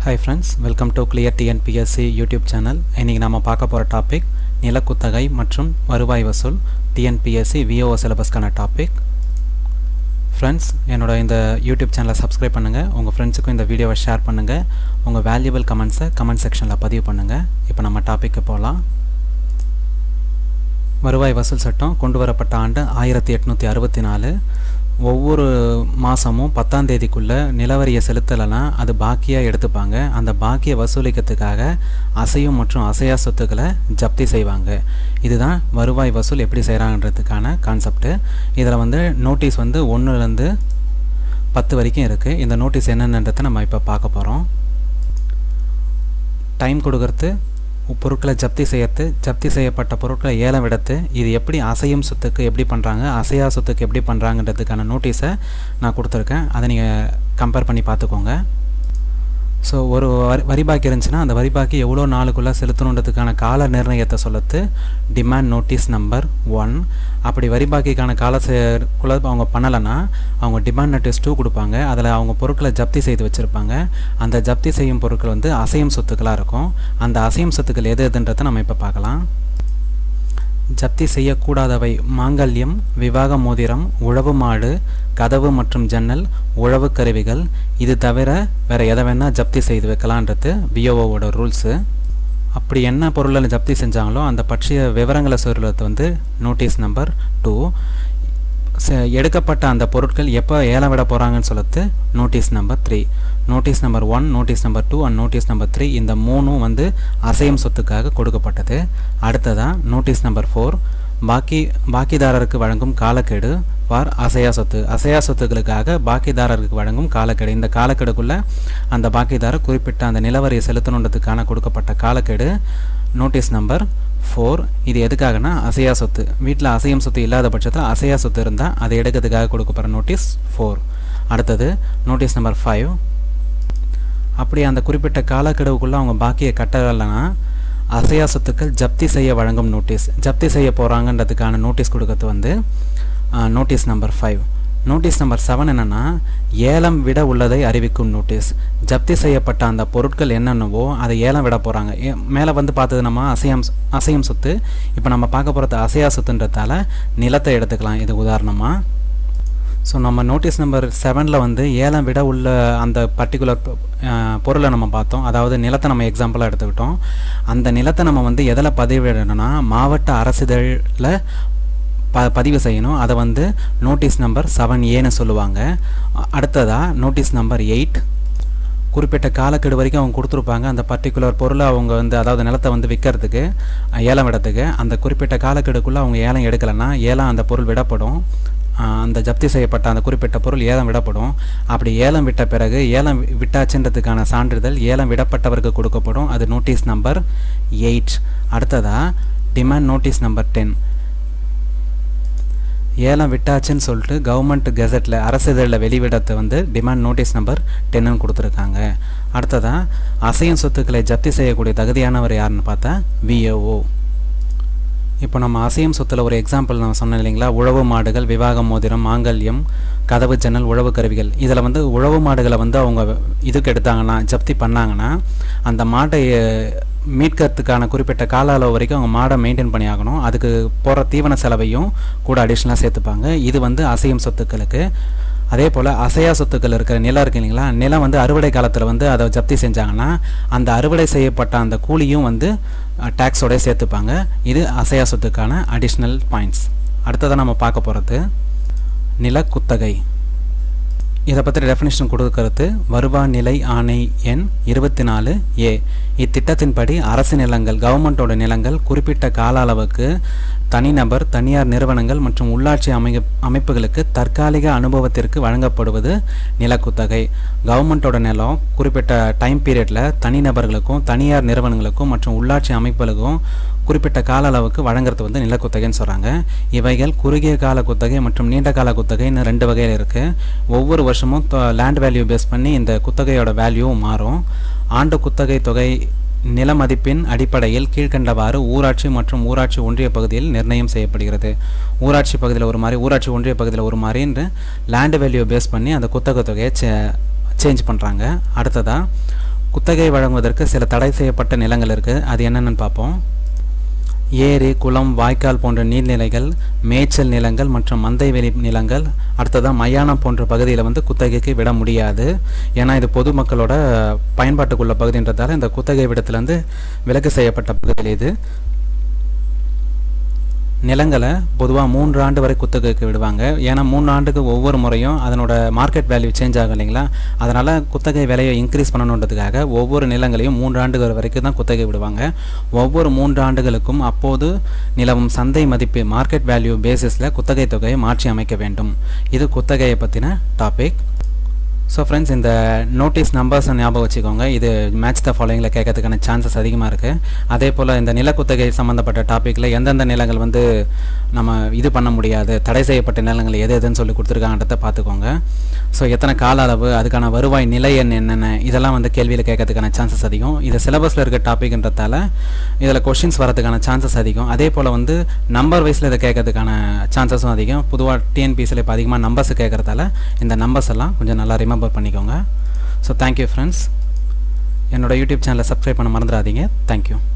hi friends welcome to clear TNPSC YouTube channel இன்றைக்கி நம்ம பார்க்க போகிற டாபிக் நிலக்குத்தகை மற்றும் வருவாய் வசூல் டிஎன்பிஎஸ்சி விஓஓ சிலபஸ்க்கான டாபிக் ஃப்ரெண்ட்ஸ் என்னோட இந்த யூடியூப் சேனலை சப்ஸ்கிரைப் பண்ணுங்கள் உங்கள் ஃப்ரெண்ட்ஸுக்கும் இந்த வீடியோவை ஷேர் பண்ணுங்கள் உங்கள் வேல்யூபிள் கமெண்ட்ஸை கமெண்ட் செக்ஷனில் பதிவு பண்ணுங்கள் இப்போ நம்ம டாப்பிக்கு போகலாம் வருவாய் வசூல் சட்டம் கொண்டு வரப்பட்ட ஆண்டு ஆயிரத்தி எட்நூற்றி அறுபத்தி நாலு ஒவ்வொரு மாதமும் பத்தாம் தேதிக்குள்ளே நிலவரியை செலுத்தலைன்னா அது பாக்கியாக எடுத்துப்பாங்க அந்த பாக்கியை வசூலிக்கிறதுக்காக அசையும் மற்றும் அசையா சொத்துக்களை ஜப்தி செய்வாங்க இதுதான் வருவாய் வசூல் எப்படி செய்கிறாங்கன்றதுக்கான கான்செப்ட்டு இதில் வந்து நோட்டீஸ் வந்து ஒன்றுலேருந்து பத்து வரைக்கும் இருக்குது இந்த நோட்டீஸ் என்னென்னன்றதை நம்ம இப்போ பார்க்க போகிறோம் டைம் கொடுக்கறது பொருட்களை ஜப்தி செய்யறது ஜப்தி செய்யப்பட்ட பொருட்களை ஏலம் விடத்து இது எப்படி அசையும் சொத்துக்கு எப்படி பண்ணுறாங்க அசையா சொத்துக்கு எப்படி பண்ணுறாங்கன்றதுக்கான நோட்டீஸை நான் கொடுத்துருக்கேன் அதை நீங்கள் கம்பேர் பண்ணி பார்த்துக்கோங்க ஸோ ஒரு வரி வரி பாக்கி இருந்துச்சுன்னா அந்த வரி பாக்கி எவ்வளோ நாளுக்குள்ளே செலுத்தணுன்றதுக்கான கால நிர்ணயத்தை சொல்லத்து டிமாண்ட் நோட்டீஸ் நம்பர் ஒன் அப்படி வரி பாக்கிக்கான காலக்குள்ளே அவங்க பண்ணலைன்னா அவங்க டிமாண்ட் நோட்டீஸ் டூ கொடுப்பாங்க அதில் அவங்க பொருட்களை ஜப்தி செய்து வச்சுருப்பாங்க அந்த ஜப்தி செய்யும் பொருட்கள் வந்து அசையும் சொத்துக்களாக இருக்கும் அந்த அசையும் சொத்துக்கள் எது எதுன்றதை நம்ம இப்போ பார்க்கலாம் ஜப்தி செய்யக்கூடாதவை மாங்கல்யம் விவாக மோதிரம் உழவு மாடு கதவு மற்றும் ஜன்னல் உழவு கருவிகள் இது தவிர வேறு எதை வேணால் ஜப்தி செய்து வைக்கலான்றது பிஓஓவோட ரூல்ஸு அப்படி என்ன பொருளில் ஜப்தி செஞ்சாங்களோ அந்த பற்றிய விவரங்களை சொல்கிறது வந்து நோட்டீஸ் நம்பர் டூ எடுக்கப்பட்ட அந்த பொருட்கள் எப்போ ஏலம் விட போகிறாங்கன்னு சொல்லுறது notice number three notice number one notice number two and notice number three இந்த மூணும் வந்து அசையும் சொத்துக்காக கொடுக்கப்பட்டது அடுத்ததான் நோட்டீஸ் நம்பர் ஃபோர் பாக்கி பாக்கிதாரருக்கு வழங்கும் காலக்கெடு ஃபார் அசையா சொத்து அசையா சொத்துக்களுக்காக பாக்கிதாரருக்கு வழங்கும் காலக்கெடு இந்த காலக்கெடுக்குள்ளே அந்த பாக்கிதாரர் குறிப்பிட்ட அந்த நிலவரியை செலுத்தணுன்றதுக்கான கொடுக்கப்பட்ட காலக்கெடு நோட்டீஸ் நம்பர் ஃபோர் இது எதுக்காகனா அசையா சொத்து வீட்டில் அசையும் சொத்து இல்லாத பட்சத்தில் அசையா சொத்து இருந்தால் அதை எடுக்கிறதுக்காக கொடுக்கப்படுற நோட்டீஸ் ஃபோர் அடுத்தது நோட்டீஸ் நம்பர் ஃபைவ் அப்படி அந்த குறிப்பிட்ட காலக்கெடுவுக்குள்ளே அவங்க பாக்கியை கட்டலைன்னா அசையா சொத்துக்கள் ஜப்தி செய்ய வழங்கும் நோட்டீஸ் ஜப்தி செய்ய போகிறாங்கன்றதுக்கான நோட்டீஸ் கொடுக்கறது வந்து notice number five notice number seven என்னென்னா ஏலம் விட உள்ளதை அறிவிக்கும் நோட்டீஸ் ஜப்தி செய்யப்பட்ட அந்த பொருட்கள் என்னென்னவோ அதை ஏலம் விட போகிறாங்க மேலே வந்து பார்த்தது நம்ம அசையம் அசையும் சொத்து இப்போ நம்ம பார்க்க போகிறது அசையா சொத்துன்றதால நிலத்தை எடுத்துக்கலாம் இது உதாரணமாக ஸோ நம்ம நோட்டீஸ் நம்பர் செவனில் வந்து ஏலம் விட உள்ள அந்த பர்டிகுலர் பொருளை நம்ம பார்த்தோம் அதாவது நிலத்தை நம்ம எக்ஸாம்பிளாக எடுத்துக்கிட்டோம் அந்த நிலத்தை நம்ம வந்து எதில் பதிவிடணும்னா மாவட்ட அரசிதழில் ப பதிவு செய்யணும் அதை வந்து நோட்டீஸ் நம்பர் செவன் ஏன்னு சொல்லுவாங்க அடுத்ததாக நோட்டீஸ் நம்பர் எயிட் குறிப்பிட்ட காலக்கெடு வரைக்கும் அவங்க கொடுத்துருப்பாங்க அந்த பர்டிகுலர் பொருளை அவங்க வந்து அதாவது நிலத்தை வந்து விற்கிறதுக்கு ஏலம் விடத்துக்கு அந்த குறிப்பிட்ட காலக்கெடுக்குள்ளே அவங்க ஏலம் எடுக்கலைன்னா ஏலம் அந்த பொருள் விடப்படும் அந்த ஜப்தி செய்யப்பட்ட அந்த குறிப்பிட்ட பொருள் ஏலம் விடப்படும் அப்படி ஏலம் விட்ட பிறகு ஏலம் விட்டாச்சுன்றதுக்கான சான்றிதழ் ஏலம் விடப்பட்டவருக்கு கொடுக்கப்படும் அது நோட்டீஸ் நம்பர் எயிட் அடுத்ததாக டிமாண்ட் நோட்டீஸ் நம்பர் டென் ஏலம் விட்டாச்சுன்னு சொல்லிட்டு கவர்மெண்ட் கெசட்டில் அரசிதழில் வெளிவிடத்தை வந்து டிமாண்ட் நோட்டீஸ் நம்பர் டென்னு கொடுத்துருக்காங்க அடுத்ததாக அசையும் சொத்துக்களை ஜப்தி செய்யக்கூடிய தகுதியானவர் யாருன்னு பார்த்தா விஏஓ இப்போ நம்ம அசையும் சொத்தில் ஒரு எக்ஸாம்பிள் நான் சொன்னேன் இல்லைங்களா உழவு மாடுகள் விவாகம் மோதிரம் மாங்கல்யம் கதவு ஜன்னல் உழவு கருவிகள் இதில் வந்து உழவு மாடுகளை வந்து அவங்க இதுக்கு எடுத்தாங்கன்னா ஜப்தி பண்ணாங்கன்னா அந்த மாட்டை மீட்கிறதுக்கான குறிப்பிட்ட கால அளவு வரைக்கும் அவங்க மாடை மெயின்டைன் பண்ணி ஆகணும் அதுக்கு போகிற தீவன செலவையும் கூட அடிஷ்னலாக சேர்த்துப்பாங்க இது வந்து அசையும் சொத்துக்களுக்கு அதே போல் அசையா சொத்துக்கள் இருக்கிற நிலம் இருக்கு இல்லைங்களா நிலம் வந்து அறுவடை காலத்தில் வந்து அதை ஜப்தி செஞ்சாங்கன்னா அந்த அறுவடை செய்யப்பட்ட அந்த கூலியும் வந்து டேக்ஸோட சேர்த்துப்பாங்க இது அசையா சொத்துக்கான அடிஷ்னல் பாயிண்ட்ஸ் அடுத்ததாக நம்ம பார்க்க போகிறது நிலக்குத்தகை இதை பற்றி டெஃபினேஷன் கொடுக்கறது வருவா நிலை ஆணை எண் இருபத்தி நாலு ஏ இத்திட்டத்தின்படி அரசு நிலங்கள் கவர்மெண்ட்டோட நிலங்கள் குறிப்பிட்ட கால அளவுக்கு தனிநபர் தனியார் நிறுவனங்கள் மற்றும் உள்ளாட்சி அமை அமைப்புகளுக்கு தற்காலிக அனுபவத்திற்கு வழங்கப்படுவது நிலக்குத்தகை கவர்மெண்ட்டோட நிலம் குறிப்பிட்ட டைம் பீரியடில் தனிநபர்களுக்கும் தனியார் நிறுவனங்களுக்கும் மற்றும் உள்ளாட்சி அமைப்புகளுக்கும் குறிப்பிட்ட கால அளவுக்கு வழங்குறது வந்து நிலக்குத்தகைன்னு சொல்கிறாங்க இவைகள் குறுகிய கால குத்தகை மற்றும் நீண்ட கால குத்தகைன்னு ரெண்டு வகையில் இருக்குது ஒவ்வொரு வருஷமும் லேண்ட் வேல்யூ பேஸ் பண்ணி இந்த குத்தகையோட வேல்யூவும் மாறும் ஆண்டு குத்தகை தொகை நில மதிப்பின் அடிப்படையில் கீழ்கண்டவாறு ஊராட்சி மற்றும் ஊராட்சி ஒன்றிய பகுதியில் நிர்ணயம் செய்யப்படுகிறது ஊராட்சி பகுதியில் ஒரு மாதிரி ஊராட்சி ஒன்றிய பகுதியில் ஒரு மாதிரின்னு லேண்ட் வேல்யூ பேஸ் பண்ணி அந்த குத்தகை தொகையை சேஞ்ச் பண்ணுறாங்க அடுத்ததாக குத்தகை வழங்குவதற்கு சில தடை செய்யப்பட்ட நிலங்கள் இருக்குது அது என்னென்னு பார்ப்போம் ஏரி குளம் வாய்க்கால் போன்ற நீர்நிலைகள் மேய்ச்சல் நிலங்கள் மற்றும் மந்தைவெளி நிலங்கள் அடுத்ததாக மயானம் போன்ற பகுதியில் வந்து குத்தகைக்கு விட முடியாது ஏன்னா இது பொதுமக்களோட பயன்பாட்டுக்குள்ள பகுதின்றதால இந்த குத்தகை விடத்துலேருந்து விலக்கு செய்யப்பட்ட பகுதியில் இது நிலங்களை பொதுவாக மூன்று ஆண்டு வரை குத்தகைக்கு விடுவாங்க ஏன்னா மூணு ஆண்டுக்கு ஒவ்வொரு முறையும் அதனோட மார்க்கெட் வேல்யூ சேஞ்ச் ஆகும் இல்லைங்களா அதனால் குத்தகை விலையை இன்க்ரீஸ் பண்ணணுன்றதுக்காக ஒவ்வொரு நிலங்களையும் மூன்று ஆண்டுகள் வரைக்கும் தான் குத்தகை விடுவாங்க ஒவ்வொரு மூன்று ஆண்டுகளுக்கும் அப்போது நிலவும் சந்தை மதிப்பு மார்க்கெட் வேல்யூ பேசிஸில் குத்தகை தொகையை மாற்றி அமைக்க வேண்டும் இது குத்தகையை பற்றின டாபிக் ஸோ ஃப்ரெண்ட்ஸ் இந்த நோட்டீஸ் நம்பர்ஸை ஞாபகம் வச்சுக்கோங்க இது மேட்ச் த ஃபாலோயிங்கில் கேட்கறதுக்கான சான்சஸ் அதிகமாக இருக்குது அதே போல் இந்த நிலக்குத்தகை சம்மந்தப்பட்ட டாப்பிக்கில் எந்தெந்த நிலங்கள் வந்து நம்ம இது பண்ண முடியாது தடை செய்யப்பட்ட நிலங்கள் எது எதுன்னு சொல்லி கொடுத்துருக்காங்கன்றத பார்த்துக்கோங்க ஸோ எத்தனை கால அளவு அதுக்கான வருவாய் நிலை எண் என்னென்ன இதெல்லாம் வந்து கேள்வியில் கேட்கறதுக்கான சான்சஸ் அதிகம் இது சிலபஸில் இருக்க டாபிக்ன்றதால இதில் கொஷின்ஸ் வரதுக்கான சான்சஸ் அதிகம் அதே போல் வந்து நம்பர் வைஸில் இதை கேட்கறதுக்கான சான்சஸும் அதிகம் பொதுவாக டிஎன்பிசியில் இப்போ அதிகமாக நம்பர்ஸ் கேட்குறதால இந்த நம்பர்ஸ் எல்லாம் கொஞ்சம் நல்லா ரிமெம்பர் பண்ணிக்கோங்க ஸோ தேங்க்யூ ஃப்ரெண்ட்ஸ் என்னோட யூடியூப் சேனலை சப்ஸ்கிரைப் பண்ண மறந்துடாதீங்க தேங்க்யூ